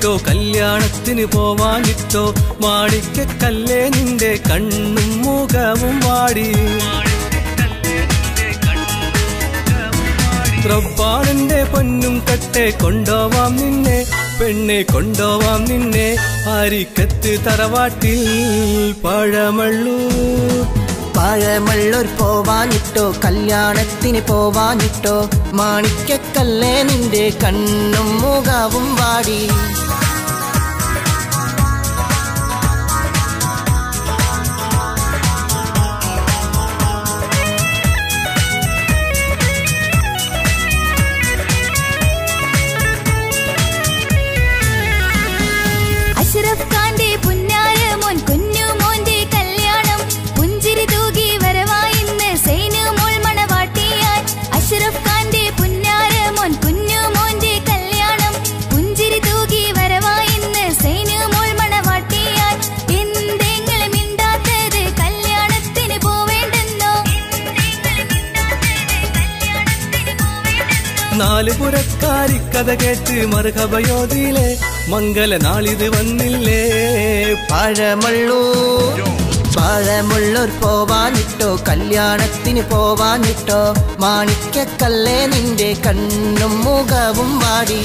പോവാനിട്ടോ കല്യാണത്തിന് പോവാനിട്ടോ മാണിക്കക്കല്ലേ നിന്റെ കണ്ണും മുഖവും വാടി റബ്ബാണെന്റെ പൊന്നും കട്ടെ കൊണ്ടോവാം നിന്നെ പെണ്ണെ കൊണ്ടോവാം നിന്നെ ആരിക്കത്ത് തറവാട്ടിൽ പഴമള്ളൂർ പഴമള്ളൂർ പോവാനിട്ടോ കല്യാണത്തിന് പോവാനിട്ടോ മാണിക്കക്കല്ലേ നിന്റെ കണ്ണും മുഖവും വാടി അഷ്റഫ് ഖാന്റെ പുന്നാര മോൻ കുഞ്ഞു മോന്റെ കല്യാണം പുഞ്ചിരി തൂകി വരവായിന്ന് സൈനു മോൾ മണവാട്ടിയായി അഷ്റഫ് ഖാന്റെ പുന്നാര മോൻ കുഞ്ഞു മോന്റെ കല്യാണം പുഞ്ചിരി തൂകി വരവായിന്ന് സൈനു മോൾ മണവാട്ടിയായി എന്തെങ്കിലും മിണ്ടാത്തത് കല്യാണത്തിന് പോവേണ്ടെന്നോ നാല് പുരക്കാരി കഥ കേട്ട് മറുകഭയോതിയിലെ മംഗല നാളിത് വന്നില്ലേ പഴമള്ളൂർ പഴമുള്ളൂർ പോവാനിട്ടോ കല്യാണത്തിന് പോവാനിട്ടോ മാണിക്കക്കല്ലേ നിന്റെ കണ്ണും മുഖവും വാടി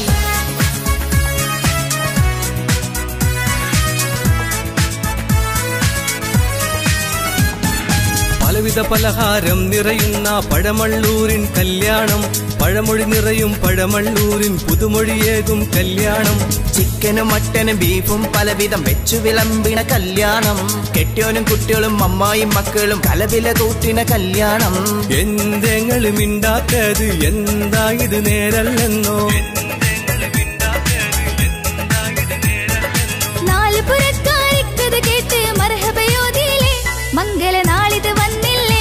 പലവിധ പലഹാരം നിറയുന്ന പഴമള്ളൂരിൻ കല്യാണം പഴമൊഴി നിറയും പഴമള്ളൂരിൻ പുതുമൊഴിയേകും കല്യാണം ചിക്കനും മട്ടനും ബീഫും പലവിധം വെച്ചു വിളമ്പിണ കല്യാണം കെട്ടിയോനും കുട്ടികളും അമ്മായും മക്കളും കലവില കൂട്ടിന കല്യാണം എന്തെങ്കിലും മിണ്ടാത്തത് എന്താ ഇത് നേരല്ലെന്നോ നാല് പുരക്കാരിക്കത് കേട്ട് മർഹബയോതിയിലെ മംഗല നാളിത് വന്നില്ലേ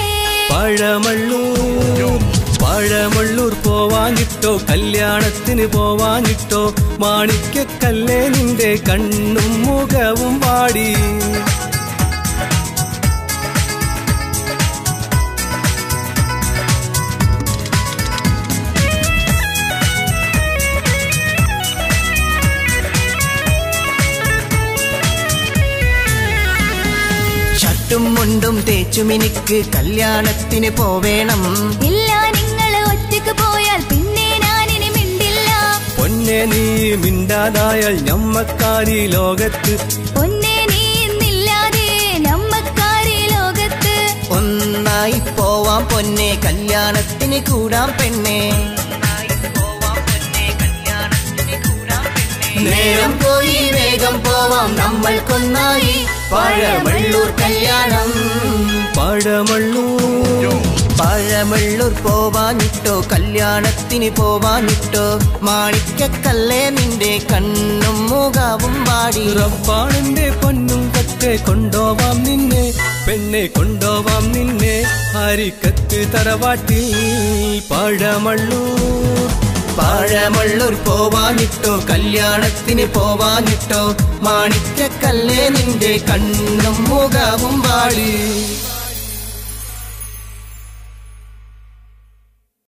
പഴമള്ളൂർ പഴമള്ളൂർ പോവാനിട്ടോ കല്യാണത്തിന് പോവാനിട്ടോ മാണിക്കക്കല്ലേ നിന്റെ കണ്ണും മുഖവും വാടി ഷർട്ടും മുണ്ടും തേച്ചുമിനിക്ക് കല്യാണത്തിന് പോവേണം ഇല്ല നിങ്ങൾ ഒറ്റക്ക് പോയാൽ പിന്നെ ഞാനിനി മിണ്ടില്ല പൊന്നെ നീ മിണ്ടാതായാൽ ഞമ്മക്കാരി ലോകത്ത് പൊന്നെ നീ ഇന്നില്ലാതെ നമ്മക്കാരി ലോകത്ത് ഒന്നായി പോവാം പൊന്നെ കല്യാണത്തിന് കൂടാം പെണ്ണെ നേരം പോയി വേഗം പോവാം നമ്മൾക്കൊന്നായി പഴമള്ളൂർ കല്യാണം പഴമള്ളൂർ പഴമള്ളൂർ പോവാനിട്ടോ കല്യാണത്തിന് പോവാനിട്ടോ മാണിക്കക്കല്ലേ നിന്റെ കണ്ണും മുഖവും വാടി റബ്ബാണെന്റെ പൊന്നും കത്തെ കൊണ്ടോവാം നിന്നെ പെണ്ണെ കൊണ്ടോവാം നിന്നെ ഹരിക്കത്ത് തറവാട്ടിൽ പഴമള്ളൂർ പഴമള്ളൂർ പോവാനിട്ടോ കല്യാണത്തിന് പോവാനിട്ടോ മാണിക്കക്കല്ലേ നിന്റെ കണ്ണും മുഖവും വാടി